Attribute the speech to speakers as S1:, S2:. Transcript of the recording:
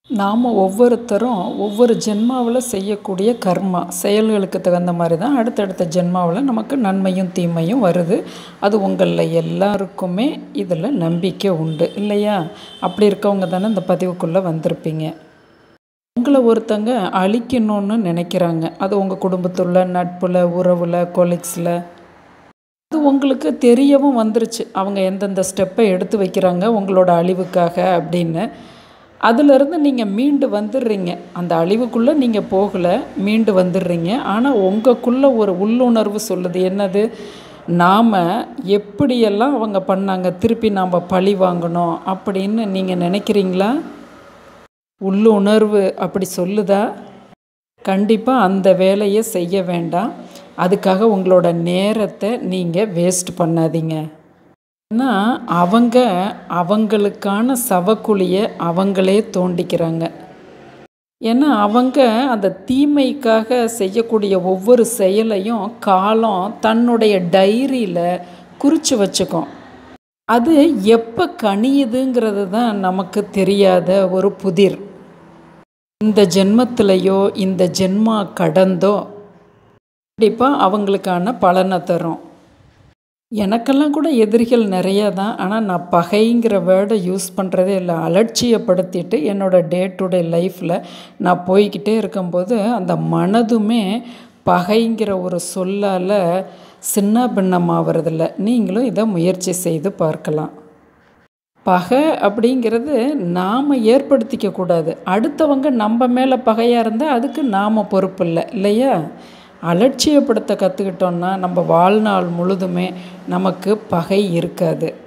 S1: நாம் ஒவ்வொருத்தரும் ஒவ்வொரு ஜென்மாவில் செய்யக்கூடிய கர்மா செயல்களுக்கு தகுந்த மாதிரி தான் அடுத்தடுத்த ஜென்மாவில் நமக்கு நன்மையும் தீமையும் வருது அது உங்களில் எல்லாருக்குமே இதில் நம்பிக்கை உண்டு இல்லையா அப்படி இருக்கவங்க தானே இந்த பதிவுக்குள்ளே வந்திருப்பீங்க உங்களை ஒருத்தங்க அழிக்கணும்னு நினைக்கிறாங்க அது உங்கள் குடும்பத்தில் நட்பில் உறவில் கொலிக்ஸில் அது உங்களுக்கு தெரியவும் வந்துருச்சு அவங்க எந்தெந்த ஸ்டெப்பை எடுத்து வைக்கிறாங்க உங்களோட அழிவுக்காக அப்படின்னு அதிலிருந்து நீங்கள் மீண்டு வந்துடுறீங்க அந்த அழிவுக்குள்ளே நீங்கள் போகலை மீண்டு வந்துடுறீங்க ஆனால் உங்களுக்குள்ள ஒரு உள்ளுணர்வு சொல்லுது என்னது நாம் எப்படியெல்லாம் அவங்க பண்ணாங்க திருப்பி நாம் பழி வாங்கணும் அப்படின்னு நீங்கள் நினைக்கிறீங்களா உள்ளுணர்வு அப்படி சொல்லுதா கண்டிப்பாக அந்த வேலையை செய்ய வேண்டாம் அதுக்காக உங்களோட நேரத்தை நீங்கள் வேஸ்ட் பண்ணாதீங்க ஏன்னா அவங்க அவங்களுக்கான சவக்குழியை அவங்களே தோண்டிக்கிறாங்க ஏன்னா அவங்க அந்த தீமைக்காக செய்யக்கூடிய ஒவ்வொரு செயலையும் காலம் தன்னுடைய டைரியில் குறித்து வச்சுக்கும் அது எப்போ கனியுதுங்கிறது தான் நமக்கு தெரியாத ஒரு புதிர் இந்த ஜென்மத்திலையோ இந்த ஜென்மா கடந்தோ கண்டிப்பாக அவங்களுக்கான பலனை தரும் எனக்கெல்லாம் கூட எதிரிகள் நிறையா தான் ஆனால் நான் பகைங்கிற வேர்டை யூஸ் பண்ணுறதே இல்லை அலட்சியப்படுத்திட்டு என்னோடய டே டு டே லைஃப்பில் நான் போய்கிட்டே இருக்கும்போது அந்த மனதுமே பகைங்கிற ஒரு சொல்லால் சின்ன பின்னமாகறதில்ல நீங்களும் இதை முயற்சி செய்து பார்க்கலாம் பகை அப்படிங்கிறது நாம் ஏற்படுத்திக்க கூடாது அடுத்தவங்க நம்ம மேலே பகையாக இருந்தால் அதுக்கு நாம் பொறுப்பு இல்லை இல்லையா அலட்சியப்படுத்த கற்றுக்கிட்டோன்னா நம்ம வாழ்நாள் முழுதுமே நமக்கு பகை இருக்காது